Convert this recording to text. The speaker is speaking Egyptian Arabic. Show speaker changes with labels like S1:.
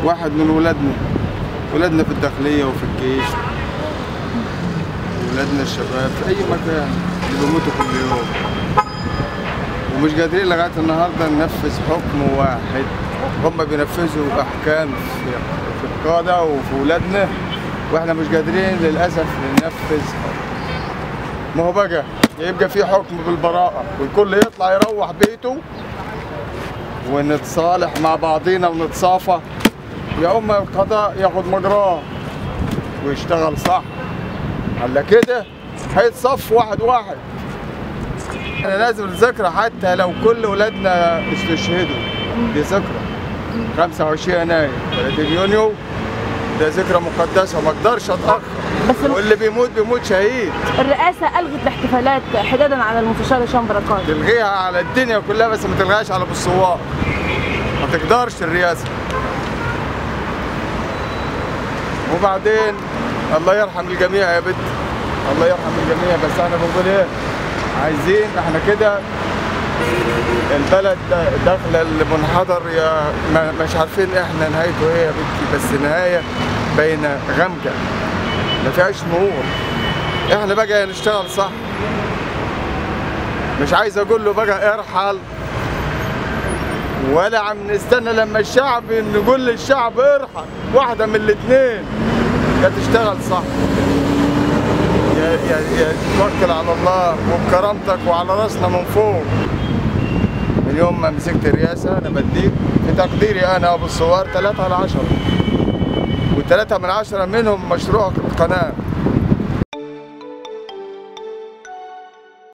S1: واحد من ولادنا ولادنا في الداخلية وفي الجيش ولادنا الشباب في أي مكان اللي بيموتوا كل يوم ومش قادرين لغاية النهاردة ننفذ حكم واحد هم بينفذوا أحكام في, في القادة وفي ولادنا واحنا مش قادرين للأسف ننفذ حكم ما هو بقى يبقى في حكم بالبراءة والكل يطلع يروح بيته ونتصالح مع بعضينا ونتصافى يا اما القضاء ياخد مجراه ويشتغل صح على كده هيتصف واحد واحد احنا لازم الذكرى حتى لو كل ولادنا استشهدوا دي ذكرى 25 يناير 30 يونيو ده ذكرى مقدسه ما اقدرش اتاخر
S2: بس ال-
S1: واللي بيموت بيموت شهيد
S2: الرئاسة ألغت الاحتفالات حدادا على المستشار هشام بركات
S1: تلغيها على الدنيا كلها بس ما تلغيهاش على ابو الثوار ما تقدرش الرئاسه وبعدين الله يرحم الجميع يا بنت الله يرحم الجميع بس احنا بنقول ايه عايزين احنا كده البلد دا- داخله المنحدر يا ما مش عارفين احنا نهايته ايه يا بنتي بس نهايه بين غمجه ما فيهاش نور احنا بقى نشتغل صح مش عايز اقول له بقى ارحل ولا عم نستنى لما الشعب نقول للشعب ارحل واحدة من الاثنين يا تشتغل صح يا يا يا توكل على الله وبكرامتك وعلى راسنا من فوق من يوم ما مسكت الرئاسة أنا بديك في تقديري أنا أبو الثوار ثلاثة على عشرة وثلاثة من عشرة منهم مشروع القناة